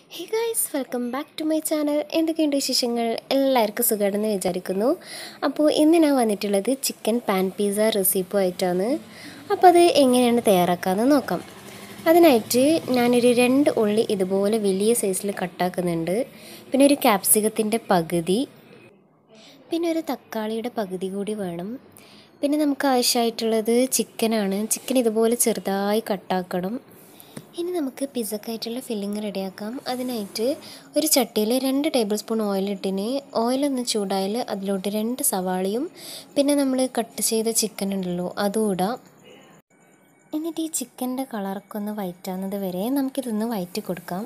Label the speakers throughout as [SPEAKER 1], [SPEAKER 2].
[SPEAKER 1] hey guys welcome back to my channel എന്തൊക്കെയുണ്ട് വിശേഷങ്ങൾ എല്ലാവർക്കും സുഖമാണെന്ന് വിചാരിക്കുന്നു അപ്പോൾ ഇന്ന് ഞാൻ വന്നിട്ടുള്ളത് ചിക്കൻ പാൻ പിസ്സ റെസിപ്പി ആയിട്ടാണ് അപ്പോൾ അത് എങ്ങനെയാണ് തയ്യാറാക്കാമെന്ന് നോക്കാം അതിനായിട്ട് ഞാനൊരു രണ്ട് ഉള്ളി ഇതുപോലെ വലിയ സൈസിൽ കട്ടാക്കുന്നുണ്ട് പിന്നെ ഒരു ക്യാപ്സിക്കത്തിൻ്റെ പകുതി പിന്നെ ഒരു തക്കാളിയുടെ പകുതി കൂടി വേണം പിന്നെ നമുക്ക് ആവശ്യമായിട്ടുള്ളത് ചിക്കനാണ് ചിക്കൻ ഇതുപോലെ ചെറുതായി കട്ടാക്കണം ഇനി നമുക്ക് പിസ്സക്കായിട്ടുള്ള ഫില്ലിങ് റെഡിയാക്കാം അതിനായിട്ട് ഒരു ചട്ടിയിൽ രണ്ട് ടേബിൾ സ്പൂൺ ഓയിലിട്ടിന് ഓയിലൊന്ന് ചൂടായാൽ അതിലോട്ട് രണ്ട് സവാളയും പിന്നെ നമ്മൾ കട്ട് ചെയ്ത ചിക്കൻ ഉണ്ടല്ലോ അതും ഇടാം എന്നിട്ട് ഈ ചിക്കൻ്റെ കളറൊക്കെ ഒന്ന് വയറ്റാകുന്നത് വരെ നമുക്കിതൊന്ന് വയറ്റി കൊടുക്കാം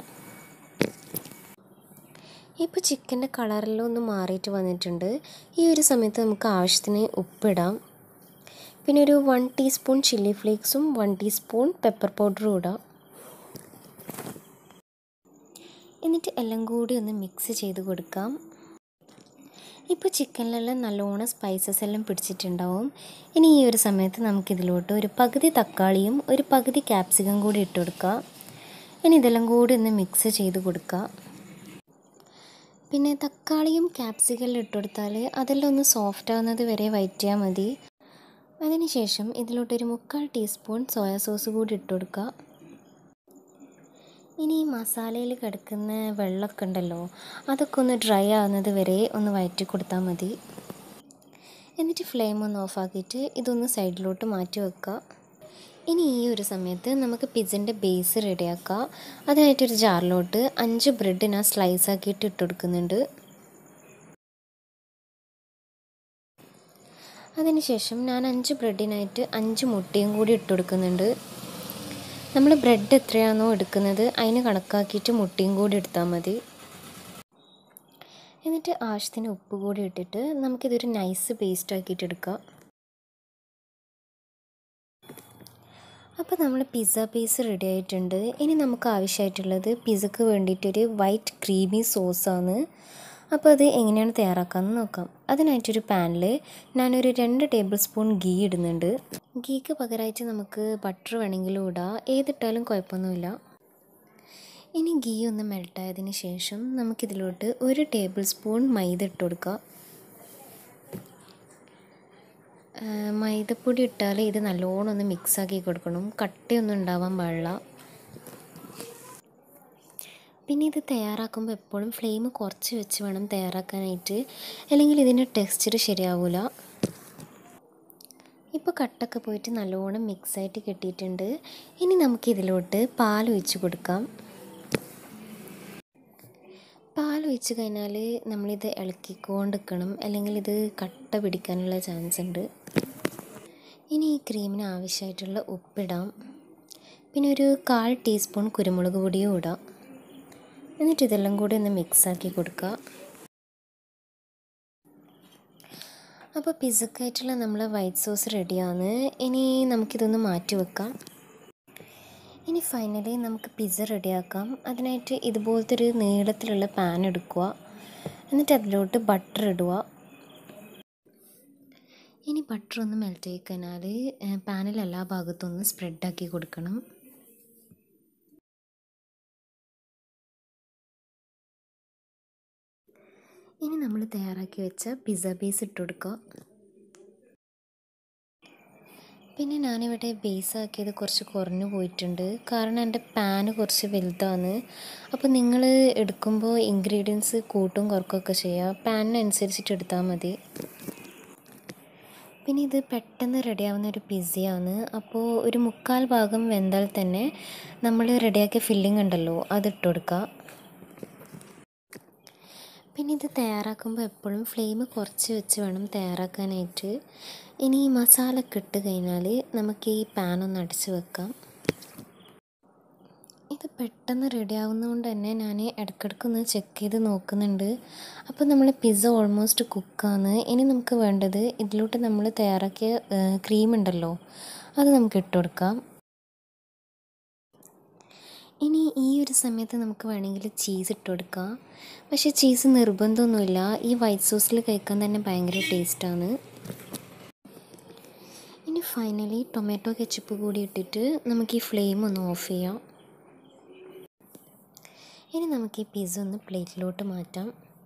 [SPEAKER 1] ഇപ്പോൾ ചിക്കൻ്റെ കളറെല്ലാം ഒന്ന് മാറിയിട്ട് വന്നിട്ടുണ്ട് ഈ ഒരു സമയത്ത് നമുക്ക് ആവശ്യത്തിന് ഉപ്പിടാം പിന്നെ ഒരു വൺ ടീസ്പൂൺ ചില്ലി ഫ്ലേക്സും വൺ ടീസ്പൂൺ പെപ്പർ പൗഡറും ഇടാം എന്നിട്ട് എല്ലാം കൂടി ഒന്ന് മിക്സ് ചെയ്ത് കൊടുക്കാം ഇപ്പോൾ ചിക്കനിലെല്ലാം നല്ലോണം സ്പൈസസ് എല്ലാം പിടിച്ചിട്ടുണ്ടാവും ഇനി ഈ ഒരു സമയത്ത് നമുക്കിതിലോട്ട് ഒരു പകുതി തക്കാളിയും ഒരു പകുതി ക്യാപ്സിക്കം കൂടി ഇട്ട് കൊടുക്കുക ഇനി ഇതെല്ലാം കൂടി ഒന്ന് മിക്സ് ചെയ്ത് കൊടുക്കുക പിന്നെ തക്കാളിയും ക്യാപ്സിക്കലും ഇട്ട് കൊടുത്താൽ അതെല്ലാം ഒന്ന് സോഫ്റ്റ് ആവുന്നത് വരെ വയറ്റിയാൽ മതി അതിനുശേഷം ഇതിലോട്ടൊരു മുക്കാൽ ടീസ്പൂൺ സോയാ സോസ് കൂടി ഇട്ട് കൊടുക്കുക ഇനി ഈ മസാലയിൽ കിടക്കുന്ന വെള്ളമൊക്കെ ഉണ്ടല്ലോ അതൊക്കെ ഒന്ന് ഡ്രൈ ആവുന്നത് വരെ ഒന്ന് വയറ്റി കൊടുത്താൽ മതി എന്നിട്ട് ഫ്ലെയിം ഒന്ന് ഓഫാക്കിയിട്ട് ഇതൊന്ന് സൈഡിലോട്ട് മാറ്റി വെക്കുക ഇനി ഈ ഒരു സമയത്ത് നമുക്ക് പിസ്സൻ്റെ ബേസ് റെഡിയാക്കാം അതിനായിട്ടൊരു ജാറിലോട്ട് അഞ്ച് ബ്രെഡ് ഞാൻ സ്ലൈസ് ആക്കിയിട്ട് ഇട്ട് കൊടുക്കുന്നുണ്ട് അതിനുശേഷം ഞാൻ അഞ്ച് ബ്രെഡിനായിട്ട് അഞ്ച് മുട്ടയും കൂടി ഇട്ട് കൊടുക്കുന്നുണ്ട് നമ്മൾ ബ്രെഡ് എത്രയാണോ എടുക്കുന്നത് അതിന് കണക്കാക്കിയിട്ട് മുട്ടയും കൂടി എടുത്താൽ മതി എന്നിട്ട് ആവശ്യത്തിന് ഉപ്പ് കൂടി ഇട്ടിട്ട് നമുക്കിതൊരു നൈസ് പേസ്റ്റ് ആക്കിയിട്ട് എടുക്കാം അപ്പോൾ നമ്മൾ പിസ്സ പീസ് റെഡി ആയിട്ടുണ്ട് ഇനി നമുക്ക് ആവശ്യമായിട്ടുള്ളത് പിസ്സക്ക് വേണ്ടിയിട്ടൊരു വൈറ്റ് ക്രീമി സോസാണ് അപ്പോൾ അത് എങ്ങനെയാണ് തയ്യാറാക്കാമെന്ന് നോക്കാം അതിനായിട്ടൊരു പാനിൽ ഞാനൊരു രണ്ട് ടേബിൾ സ്പൂൺ ഗീ ഇടുന്നുണ്ട് ഗീക്ക് പകരമായിട്ട് നമുക്ക് ബട്ടർ വേണമെങ്കിലും ഇടാം ഏതിട്ടാലും കുഴപ്പമൊന്നുമില്ല ഇനി ഗീ ഒന്ന് മെൽട്ടായതിന് ശേഷം നമുക്കിതിലോട്ട് ഒരു ടേബിൾ സ്പൂൺ മൈദ ഇട്ട് കൊടുക്കാം മൈദപ്പൊടി ഇട്ടാൽ ഇത് നല്ലോണം ഒന്ന് മിക്സാക്കി കൊടുക്കണം കട്ടയൊന്നും ഉണ്ടാവാൻ പാടില്ല പിന്നെ ഇത് തയ്യാറാക്കുമ്പോൾ എപ്പോഴും ഫ്ലെയിം കുറച്ച് വെച്ച് വേണം തയ്യാറാക്കാനായിട്ട് അല്ലെങ്കിൽ ഇതിൻ്റെ ടെക്സ്ചർ ശരിയാവില്ല ഇപ്പോൾ കട്ടൊക്കെ പോയിട്ട് നല്ലോണം മിക്സായിട്ട് കിട്ടിയിട്ടുണ്ട് ഇനി നമുക്കിതിലോട്ട് പാൽ ഒഴിച്ച് കൊടുക്കാം പാൽ ഒഴിച്ച് കഴിഞ്ഞാൽ നമ്മളിത് ഇളക്കിക്കൊണ്ട് നിൽക്കണം അല്ലെങ്കിൽ ഇത് കട്ട പിടിക്കാനുള്ള ചാൻസ് ഉണ്ട് ഇനി ഈ ക്രീമിന് ആവശ്യമായിട്ടുള്ള ഉപ്പിടാം പിന്നെ ഒരു കാൽ ടീസ്പൂൺ കുരുമുളക് പൊടിയും ഇടാം എന്നിട്ട് ഇതെല്ലാം കൂടി ഒന്ന് മിക്സാക്കി കൊടുക്കുക അപ്പോൾ പിസ്സക്കായിട്ടുള്ള നമ്മൾ വൈറ്റ് സോസ് റെഡിയാണ് ഇനി നമുക്കിതൊന്ന് മാറ്റി വെക്കാം ഇനി ഫൈനലി നമുക്ക് പിസ്സ റെഡിയാക്കാം അതിനായിട്ട് ഇതുപോലത്തെ ഒരു നീളത്തിലുള്ള പാൻ എടുക്കുക എന്നിട്ട് അതിലോട്ട് ബട്ടർ ഇടുക ഇനി ബട്ടർ ഒന്ന് മെൽറ്റ് ആയി കഴിഞ്ഞാൽ പാനിൽ എല്ലാ ഭാഗത്തും ഒന്ന് സ്പ്രെഡാക്കി കൊടുക്കണം ഇനി നമ്മൾ തയ്യാറാക്കി വെച്ച പിസ്സ ബേസ് ഇട്ട് കൊടുക്കുക പിന്നെ ഞാനിവിടെ ബേസ് ആക്കിയത് കുറച്ച് കുറഞ്ഞു പോയിട്ടുണ്ട് കാരണം എൻ്റെ പാന് കുറച്ച് വലുതാണ് അപ്പോൾ നിങ്ങൾ എടുക്കുമ്പോൾ ഇൻഗ്രീഡിയൻസ് കൂട്ടും കുറക്കുകയൊക്കെ ചെയ്യുക പാനിനനുസരിച്ചിട്ട് എടുത്താൽ മതി പിന്നെ ഇത് പെട്ടെന്ന് റെഡിയാവുന്ന ഒരു പിസ്സയാണ് അപ്പോൾ ഒരു മുക്കാൽ ഭാഗം വെന്താൽ തന്നെ നമ്മൾ റെഡിയാക്കിയ ഫില്ലിംഗ് ഉണ്ടല്ലോ അതിട്ട് കൊടുക്കുക പിന്നെ ഇത് തയ്യാറാക്കുമ്പോൾ എപ്പോഴും ഫ്ലെയിം കുറച്ച് വെച്ച് വേണം തയ്യാറാക്കാനായിട്ട് ഇനി ഈ മസാല ഒക്കെ ഇട്ട് കഴിഞ്ഞാൽ നമുക്ക് ഈ പാൻ ഒന്ന് അടച്ച് വെക്കാം ഇത് പെട്ടെന്ന് റെഡി ആവുന്നതുകൊണ്ട് തന്നെ ഞാൻ ഇടയ്ക്കിടയ്ക്ക് ഒന്ന് ചെക്ക് ചെയ്ത് നോക്കുന്നുണ്ട് അപ്പോൾ നമ്മൾ പിസ്സ ഓൾമോസ്റ്റ് കുക്കാണ് ഇനി നമുക്ക് വേണ്ടത് ഇതിലോട്ട് നമ്മൾ തയ്യാറാക്കിയ ക്രീം ഉണ്ടല്ലോ അത് നമുക്ക് ഇട്ട് കൊടുക്കാം ഇനി ഈ ഒരു സമയത്ത് നമുക്ക് വേണമെങ്കിൽ ചീസ് ഇട്ട് കൊടുക്കാം പക്ഷേ ചീസ് നിർബന്ധമൊന്നുമില്ല ഈ വൈറ്റ് സോസിൽ കഴിക്കാൻ തന്നെ ഭയങ്കര ടേസ്റ്റാണ് ഇനി ഫൈനലി ടൊമാറ്റോ കെച്ചപ്പ് കൂടി ഇട്ടിട്ട് നമുക്ക് ഈ ഫ്ലെയിം ഒന്ന് ഓഫ് ചെയ്യാം ഇനി നമുക്ക് ഈ പിസ്സ ഒന്ന് പ്ലേറ്റിലോട്ട് മാറ്റാം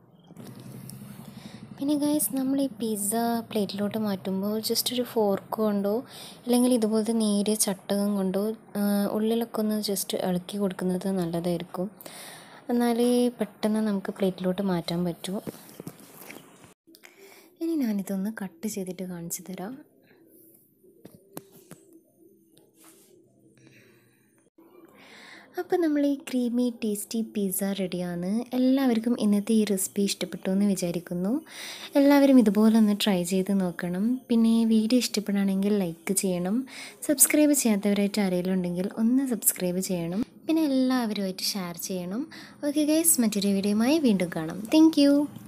[SPEAKER 1] പിന്നെ ഗൈസ് നമ്മൾ ഈ പിസ്സ പ്ലേറ്റിലോട്ട് മാറ്റുമ്പോൾ ജസ്റ്റ് ഒരു ഫോർക്ക് കൊണ്ടോ അല്ലെങ്കിൽ ഇതുപോലത്തെ നേരിയ ചട്ടകം കൊണ്ടോ ആ, ഉള്ളിലൊക്കെ ഒന്ന് ജസ്റ്റ് ഇളക്കി കൊടുക്കുന്നത് നല്ലതായിരിക്കും എന്നാലേ പെട്ടെന്ന് നമുക്ക് പ്ലേറ്റിലോട്ട് മാറ്റാൻ പറ്റൂ ഇനി ഞാനിതൊന്ന് കട്ട് ചെയ്തിട്ട് കാണിച്ചു തരാം അപ്പോൾ നമ്മൾ ഈ ക്രീമി ടേസ്റ്റി പിസ്സ റെഡിയാണ് എല്ലാവർക്കും ഇന്നത്തെ ഈ റെസിപ്പി ഇഷ്ടപ്പെട്ടു എന്ന് വിചാരിക്കുന്നു എല്ലാവരും ഇതുപോലെ ഒന്ന് ട്രൈ ചെയ്ത് നോക്കണം പിന്നെ വീഡിയോ ഇഷ്ടപ്പെടുകയാണെങ്കിൽ ലൈക്ക് ചെയ്യണം സബ്സ്ക്രൈബ് ചെയ്യാത്തവരായിട്ട് ആരെങ്കിലും ഉണ്ടെങ്കിൽ ഒന്ന് സബ്സ്ക്രൈബ് ചെയ്യണം പിന്നെ എല്ലാവരുമായിട്ട് ഷെയർ ചെയ്യണം ഓക്കെ ഗൈസ് മറ്റൊരു വീഡിയോയുമായി വീണ്ടും കാണാം താങ്ക്